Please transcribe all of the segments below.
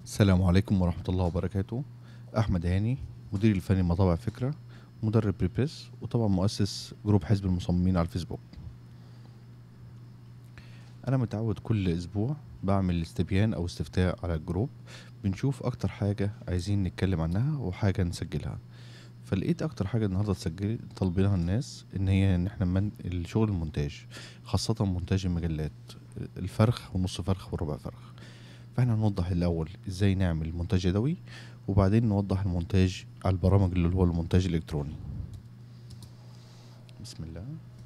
السلام عليكم ورحمة الله وبركاته أحمد هاني مدير الفني مطابع فكرة مدرب بريبريس وطبعا مؤسس جروب حزب المصممين على الفيسبوك أنا متعود كل أسبوع بعمل استبيان أو استفتاء على الجروب بنشوف أكتر حاجة عايزين نتكلم عنها وحاجة نسجلها فلقيت أكتر حاجة النهاردة تسجل طالبينها الناس إن هي إن إحنا من الشغل المونتاج خاصة مونتاج المجلات الفرخ ونص فرخ وربع فرخ فاحنا هنوضح الاول ازاي نعمل مونتاج يدوي وبعدين نوضح المونتاج على البرامج اللي هو المونتاج الالكتروني بسم الله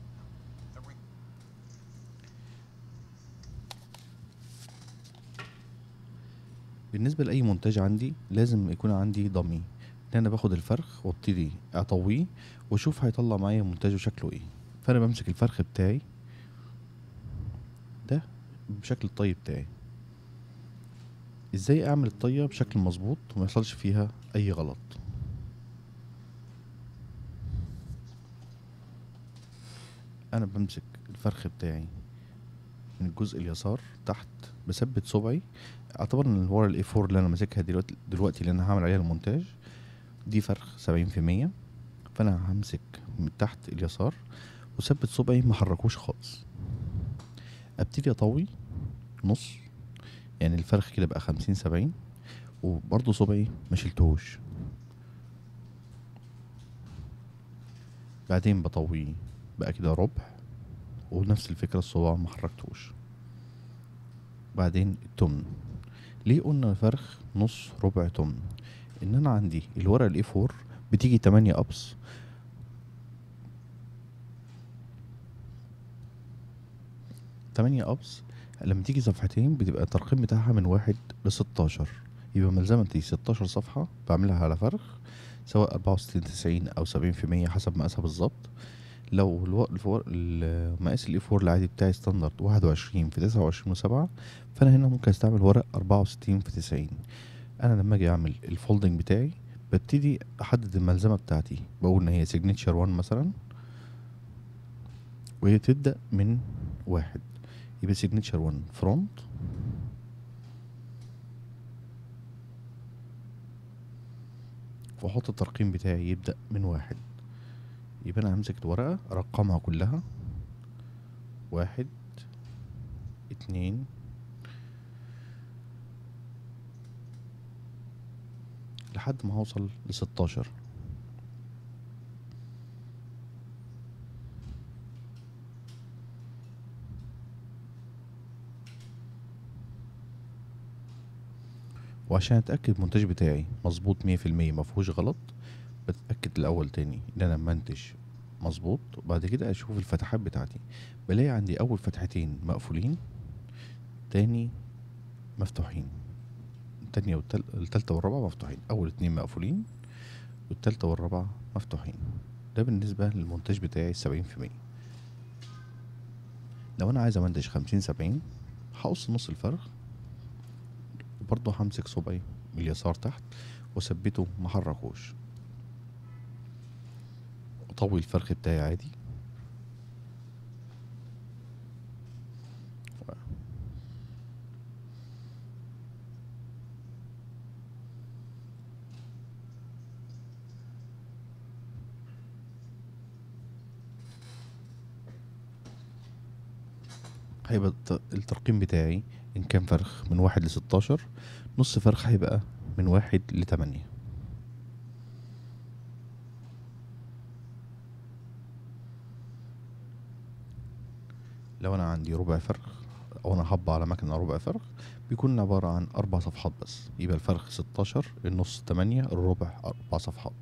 بالنسبة لأي مونتاج عندي لازم يكون عندي ضمي إن أنا باخد الفرخ وابتدي أطويه وأشوف هيطلع معايا مونتاجه شكله إيه فأنا بمسك الفرخ بتاعي ده بشكل الطي بتاعي ازاي اعمل الطية بشكل مظبوط وما يحصلش فيها اي غلط انا بمسك الفرخ بتاعي من الجزء اليسار تحت بثبت صبعي اعتبر ان ورا الاي 4 اللي انا ماسكها دلوقتي دلوقتي اللي انا هعمل عليها المونتاج دي فرخ سبعين في المية فانا همسك من تحت اليسار وثبت صبعي محركوش خالص ابتدي اطوي نص يعني الفرخ كده بقى خمسين سبعين وبرضه صبعي ما شلتهوش بعدين بطويه بقى كده ربع ونفس الفكرة الصباع ما حركتوش بعدين التمن ليه قلنا فرخ نص ربع تمن ان انا عندي الورقة الاي 4 بتيجي تمانية ابس تمانية ابس لما تيجي صفحتين بتبقى الترقيم بتاعها من واحد لستاشر يبقى ملزمتي ستاشر صفحة بعملها على فرخ سواء أربعة وستين تسعين أو سبعين في المية حسب مقاسها بالظبط لو الو... الفور... المقاس الاي فور العادي بتاعي ستاندرد واحد وعشرين في تسعة وعشرين وسبعة فأنا هنا ممكن استعمل ورق أربعة وستين في تسعين أنا لما أجي أعمل الفولدنج بتاعي ببتدي أحدد الملزمة بتاعتي بقول إن هي سيجنتشر وان مثلا وهي تبدأ من واحد يبقى سيجنتشر 1 فرونت واحط الترقيم بتاعي يبدأ من واحد يبقى انا همسك الورقة ارقمها كلها واحد اتنين لحد ما هوصل لستاشر وعشان اتاكد المونتاج بتاعي مظبوط مية في المية مفهوش غلط بتاكد الاول تاني ان انا منتج مظبوط وبعد كده اشوف الفتحات بتاعتي بلاقي عندي اول فتحتين مقفولين تاني مفتوحين التانية والتالتة والرابعة مفتوحين اول اتنين مقفولين والتالتة والرابعة مفتوحين ده بالنسبة للمونتاج بتاعي السبعين في المية لو انا عايز امنتج خمسين سبعين هقص نص الفرخ وبرضه همسك صبعي من اليسار تحت واثبته محركوش واطوي الفرخ بتاعي عادي هيبقى الترقيم بتاعي ان كان فرخ من واحد لستاشر نص فرخ هيبقى من واحد لتمانية لو انا عندي ربع فرخ او انا هبة على مكنة ربع فرخ بيكون عبارة عن اربع صفحات بس يبقى الفرخ ستاشر النص تمانية الربع اربع صفحات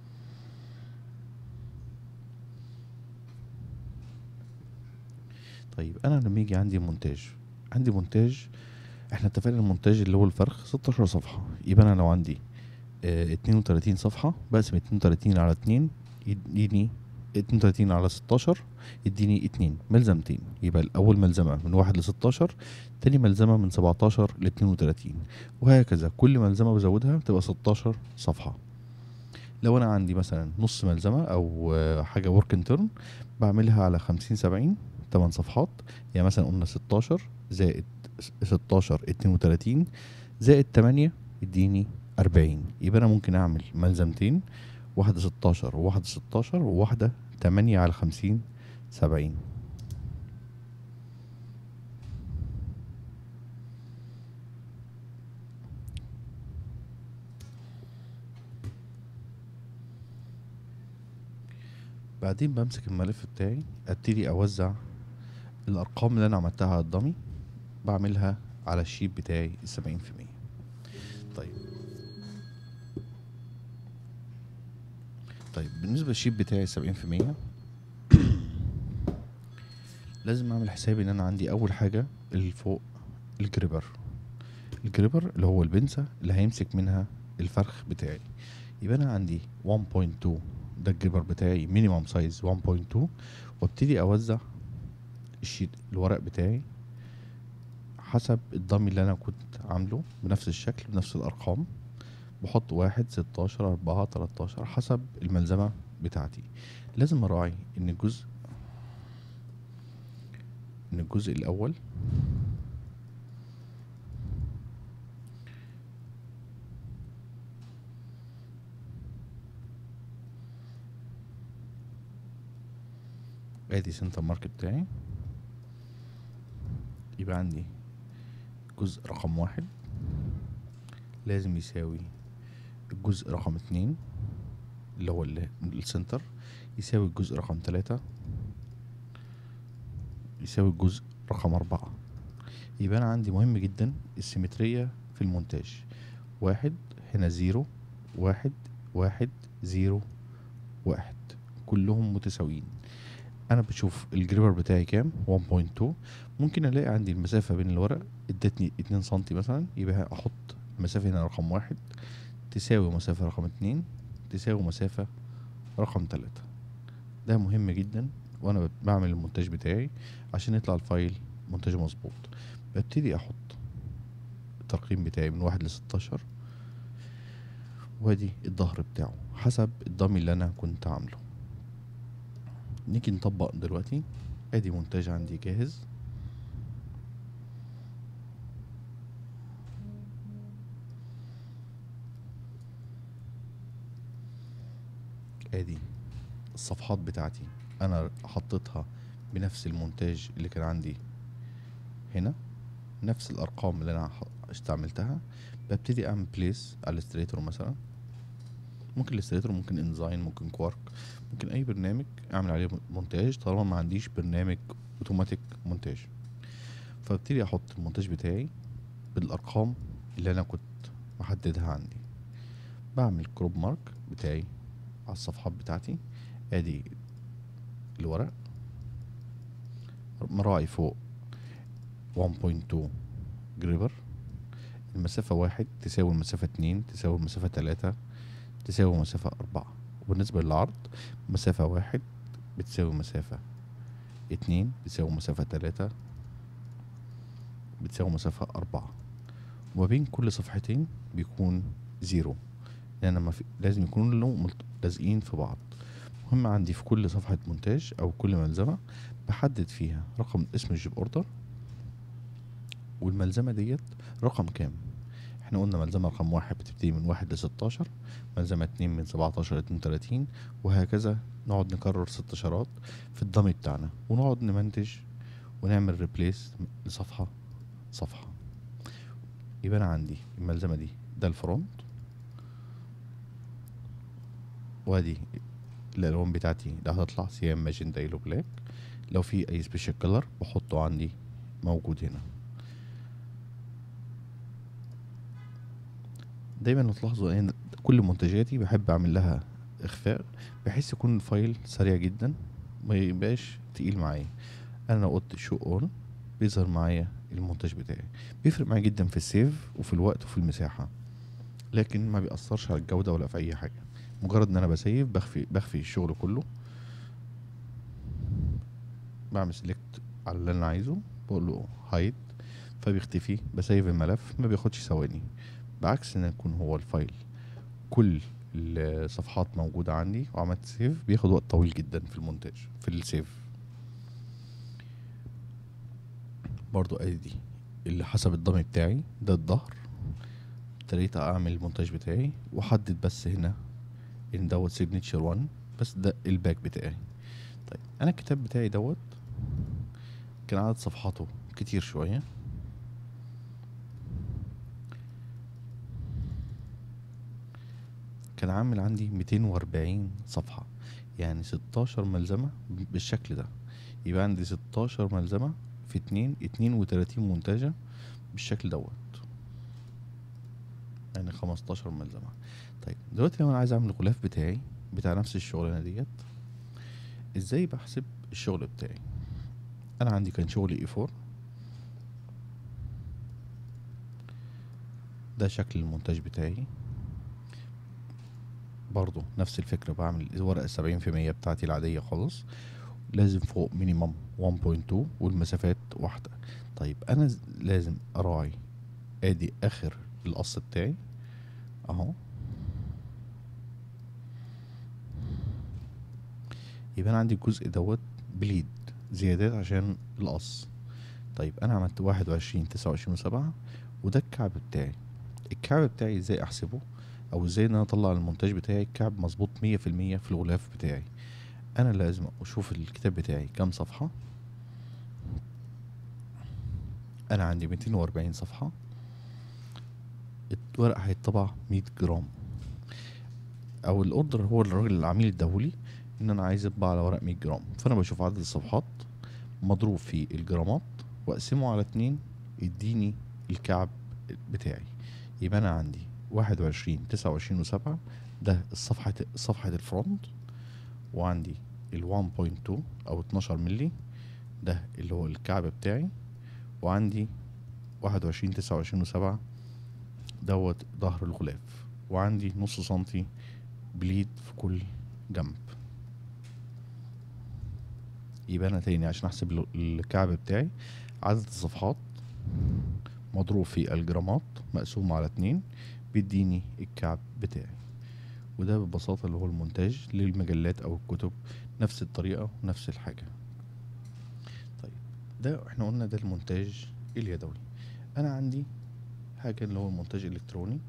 طيب انا لما يجي عندي مونتاج عندي مونتاج احنا اتفقنا المونتاج اللي هو الفرخ 16 صفحة يبقى انا لو عندي اه 32 صفحة بقسم 32 على 2 يديني 32 على 16 يديني 2 ملزمتين يبقى الاول ملزمة من 1 ل 16 تاني ملزمة من 17 ل 32 وهكذا كل ملزمة بزودها بتبقى 16 صفحة لو انا عندي مثلا نص ملزمة او حاجة ورك تيرن بعملها على 50 70 8 صفحات يعني مثلا قلنا 16 زائد 16 32 زائد 8 يديني أربعين يبقى أنا ممكن أعمل ملزمتين واحدة ستاشر وواحدة ستاشر وواحدة تمانية على خمسين سبعين بعدين بمسك الملف بتاعي ابتدي اوزع الارقام اللي انا عملتها على الدمي بعملها على الشيت بتاعي السبعين في المية طيب طيب بالنسبة للشيت بتاعي السبعين في المية لازم اعمل حسابي ان انا عندي اول حاجة اللي فوق الجريبر الجريبر اللي هو البنسة اللي هيمسك منها الفرخ بتاعي يبقى انا عندي 1.2 ده الجريبر بتاعي مينيمم سايز 1.2 وابتدي اوزع الشيت الورق بتاعي حسب الضمي اللي انا كنت عامله بنفس الشكل بنفس الارقام بحط واحد ستاشر اربعة تلاتاشر حسب الملزمة بتاعتي لازم اراعي ان الجزء ان الجزء الاول ادي سنتر ماركت بتاعي يبقى عندي جزء رقم واحد لازم يساوي الجزء رقم اتنين اللي هو ال- السنتر يساوي الجزء رقم تلاتة يساوي الجزء رقم أربعة يبقى أنا عندي مهم جدا السيمترية في المونتاج واحد هنا زيرو واحد واحد زيرو واحد كلهم متساويين انا بشوف الجريبر بتاعي كام 1.2 ممكن الاقي عندي المسافة بين الورق ادتني 2 سنتي مثلا يبقى احط المسافة هنا رقم واحد تساوي مسافة رقم اتنين تساوي مسافة رقم تلاتة ده مهم جدا وانا بت- بعمل المونتاج بتاعي عشان يطلع الفايل مونتاج مظبوط ببتدي احط الترقيم بتاعي من واحد لستاشر وادي الظهر بتاعه حسب الضمي اللي انا كنت عامله نيجي نطبق دلوقتي ادي مونتاج عندي جاهز ادي الصفحات بتاعتي انا حطيتها بنفس المونتاج اللي كان عندي هنا نفس الارقام اللي انا ح- استعملتها ببتدي اعمل بليس على الاستريتور مثلا ممكن الاستريتور ممكن انزاين ممكن كوارك ممكن اي برنامج اعمل عليه مونتاج طالما ما عنديش برنامج اوتوماتيك مونتاج فابتدي احط المونتاج بتاعي بالارقام اللي انا كنت محددها عندي بعمل كروب مارك بتاعي على الصفحات بتاعتي ادي الورق مراعي فوق 1.2 جريبر المسافة واحد تساوي المسافة اتنين تساوي المسافة تلاتة تساوي مسافة أربعة وبالنسبة للعرض مسافة واحد بتساوي مسافة اتنين بتساوي مسافة تلاتة بتساوي مسافة أربعة وما بين كل صفحتين بيكون زيرو لأن ما في لازم يكونوا ملت- لازقين في بعض مهم عندي في كل صفحة مونتاج أو كل ملزمة بحدد فيها رقم اسم الجيب أوردر والملزمة ديت رقم كام احنا قلنا ملزمة رقم واحد بتبتدي من واحد لستاشر ملزمة اتنين من سبعتاشر لاتنين وتلاتين وهكذا نقعد نكرر ست اشارات في الدمي بتاعنا ونقعد نمنتج ونعمل ريبليس لصفحة صفحة يبقى انا عندي الملزمة دي ده الفرونت وادي الالوان بتاعتي اللي هتطلع سيام ماجنتا يلو بلاك لو في اي سبيشال كلر بحطه عندي موجود هنا دايما لو تلاحظوا ان كل منتجاتي بحب اعمل لها اخفاء بحيث يكون الفايل سريع جدا ما يبقاش تقيل معايا انا لو قلت شو اون بيظهر معايا المونتاج بتاعي بيفرق معايا جدا في السيف وفي الوقت وفي المساحة لكن ما بيأثرش على الجودة ولا في اي حاجة مجرد ان انا بسيف بخفي بخفي الشغل كله بعمل سيلكت على اللي انا عايزه بقول له هايد فبيختفي بسيف الملف ما بياخدش ثواني بعكس ان يكون هو الفايل كل الصفحات موجودة عندي وعملت سيف بياخد وقت طويل جدا في المونتاج في السيف برضو ادي اللي حسب الضمي بتاعي ده الظهر ابتديت اعمل المونتاج بتاعي واحدد بس هنا ان دوت سيجنتشر 1 بس ده الباك بتاعي طيب انا الكتاب بتاعي دوت كان عدد صفحاته كتير شوية كان عامل عندي 240 صفحة يعني 16 ملزمة بالشكل ده يبقى عندي 16 ملزمة في اتنين 32 منتجة بالشكل دوت يعني 15 ملزمة طيب دلوقتي لو انا عايز اعمل الغلاف بتاعي بتاع نفس الشغلانة ديت ازاي بحسب الشغل بتاعي انا عندي كان شغلي اي 4 ده شكل المونتاج بتاعي برضو نفس الفكرة بعمل الورقة السبعين في مية بتاعتي العادية خالص لازم فوق مينيمم 1.2 والمسافات واحدة طيب انا ز- لازم اراعي ادي اخر القص بتاعي اهو يبقى انا عندي الجزء دوت بليد زيادات عشان القص طيب انا عملت واحد وعشرين تسعة وعشرين وسبعة وده الكعب بتاعي الكعب بتاعي ازاي احسبه او ازاي ان انا اطلع المونتاج بتاعي الكعب مظبوط مية في المية في الغلاف بتاعي انا لازم اشوف الكتاب بتاعي كام صفحة انا عندي ميتين واربعين صفحة الورق هيتطبع مية جرام او الاوردر هو الراجل العميل اداهولي ان انا عايز اطبع على ورق 100 جرام فانا بشوف عدد الصفحات مضروب في الجرامات واقسمه على اتنين يديني الكعب بتاعي يبقى انا عندي واحد وعشرين تسعة وعشرين وسبعة ده الصفحة صفحة الفرونت وعندي ال 1.2 او 12 ملي ده اللي هو الكعب بتاعي وعندي واحد وعشرين تسعة وعشرين وسبعة دوت ظهر الغلاف وعندي نص سنتي بليد في كل جنب يبقى انا تاني عشان احسب ال- الكعب بتاعي عدد الصفحات مضروب في الجرامات مقسوم على اتنين بيديني الكعب بتاعي وده ببساطة اللي هو المونتاج للمجلات او الكتب نفس الطريقة ونفس الحاجة طيب ده احنا قلنا ده المونتاج اليدوي انا عندي حاجة اللي هو المونتاج الالكتروني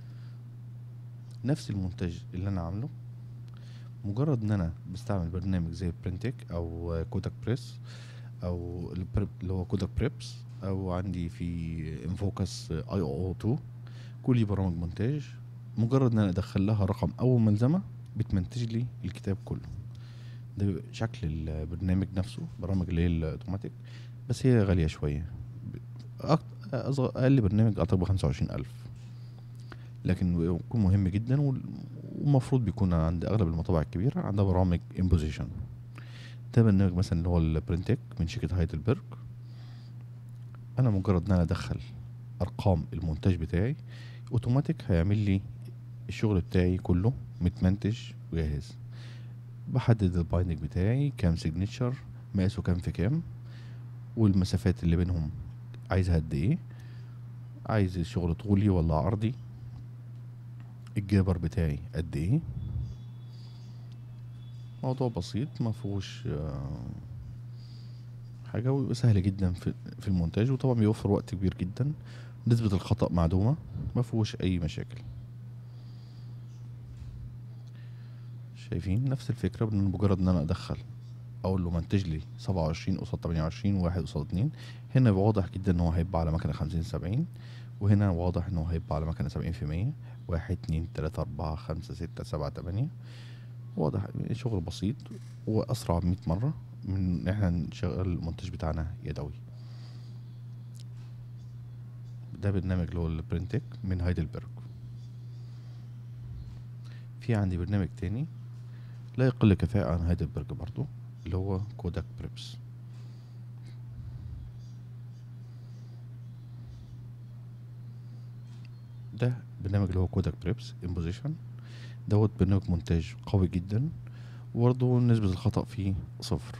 نفس المونتاج اللي انا عامله مجرد ان انا بستعمل برنامج زي برينتك او كوداك بريس او البريب اللي هو كوداك بريبس او عندي في انفوكس اي او او 2 كل برامج مونتاج مجرد ان انا ادخل لها رقم اول ملزمه بتمنتج لي الكتاب كله ده بيبقى شكل البرنامج نفسه برامج اللي هي الاوتوماتيك بس هي غاليه شويه ب- أك- أصغر- اقل برنامج اعتقد ب 25000 لكن بيكون مهم جدا وال- والمفروض بيكون عند اغلب المطابع الكبيره عندها برامج امبوزيشن ده برنامج مثلا اللي هو البرنتك من شركه هايدلبرج انا مجرد ان انا ادخل ارقام المونتاج بتاعي اوتوماتيك هيعمل لي الشغل بتاعي كله متمنتج وجاهز بحدد البايندنج بتاعي كام سيجنتشر مقاسه كام في كام والمسافات اللي بينهم عايزها قد ايه عايز الشغل طولي ولا عرضي الجابر بتاعي قد ايه موضوع بسيط ما فيهوش آه، حاجة ويبقى سهل جدا في في المونتاج وطبعا بيوفر وقت كبير جدا نسبة الخطأ معدومة ما فيهوش أي مشاكل شايفين نفس الفكرة بان مجرد ان انا ادخل اقول له منتج لي سبعة وعشرين قصاد تمانية وعشرين واحد قصاد اتنين هنا بيبقى واضح جدا ان هو هيبقى على مكنة خمسين سبعين وهنا واضح ان هو هيبقى على مكنة سبعين في مية واحد اتنين تلاتة اربعة خمسة ستة سبعة تمانية واضح شغل بسيط واسرع بمية مرة من ان احنا نشغل المونتاج بتاعنا يدوي ده برنامج اللي هو البرنتك من هايدلبرج في عندي برنامج تاني لا يقل كفاءة عن هايدلبرج برضو اللي هو كوداك بريبس ده برنامج اللي هو كوداك بريبس امبوزيشن دوت برنامج مونتاج قوي جدا وبرضه نسبة الخطأ فيه صفر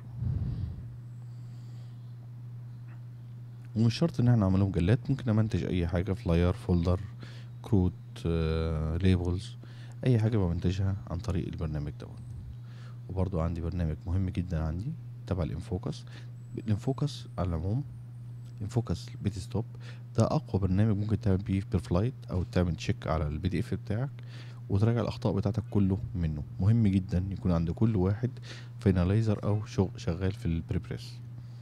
ومش شرط ان احنا نعمله مجلات ممكن امنتج اي حاجة فلاير فولدر كروت آه، ليبلز اي حاجة بمنتجها عن طريق البرنامج دوت وبرضو عندي برنامج مهم جدا عندي تبع الانفوكس الانفوكس على العموم انفوكس بيت ستوب ده اقوى برنامج ممكن تعمل بيه بيرفلايت او تعمل تشيك على البي دي اف بتاعك وتراجع الاخطاء بتاعتك كله منه مهم جدا يكون عند كل واحد فيناليزر او شغل شغال في البريبريس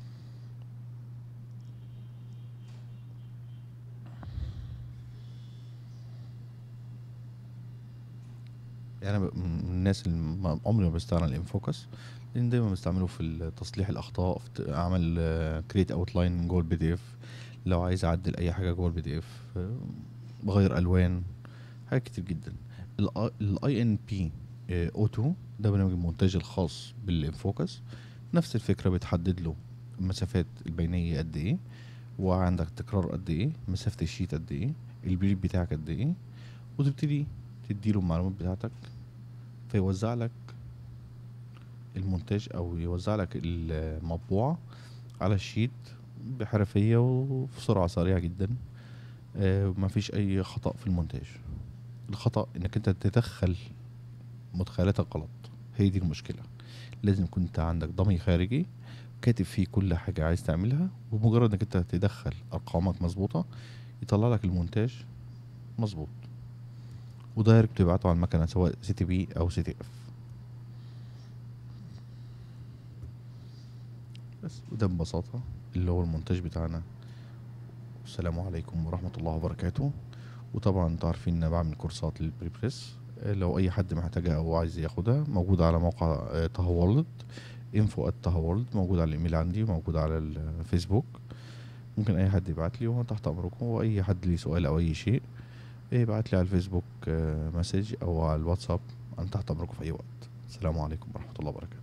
يعني أنا ب- من الناس اللي ما- عمري ما بستعمل الانفوكس لان دايما بستعمله في تصليح الاخطاء في ت- اعمل كريت اوتلاين جوه البي دي اف لو عايز اعدل اي حاجه جوه البي دي اف بغير الوان حاجات كتير جدا الاي ان بي اوتو ده برنامج المونتاج الخاص بالانفوكس نفس الفكره بتحدد له المسافات البينيه قد ايه وعندك تكرار قد ايه مسافه الشيت قد ايه البريد بتاعك قد ايه وتبتدي تديله المعلومات بتاعتك فيوزع لك المونتاج او يوزع لك المطبوعه على الشيت بحرفيه وفي سرعه سريعه جدا آه، مفيش اي خطا في المونتاج الخطا انك انت تدخل مدخلاتك غلط هي دي المشكله لازم يكون انت عندك ضمي خارجي كاتب فيه كل حاجه عايز تعملها وبمجرد انك انت تدخل ارقامك مظبوطه يطلع لك المونتاج مظبوط ودايركت تبعته على المكنه سواء سي تي بي او سي تي اف بس وده ببساطه اللي هو المونتاج بتاعنا السلام عليكم ورحمه الله وبركاته وطبعا انتوا عارفين ان بعمل كورسات للبريبريس آه، لو اي حد محتاجها او عايز ياخدها موجوده على موقع آه، طه وورلد انفو طه وورلد موجود على الايميل عندي وموجود على الفيسبوك ممكن اي حد يبعت لي وانا تحت امركم واي حد ليه سؤال او اي شيء يبعت لي على الفيسبوك آه، مسج او على الواتساب انا تحت امركم في اي وقت السلام عليكم ورحمه الله وبركاته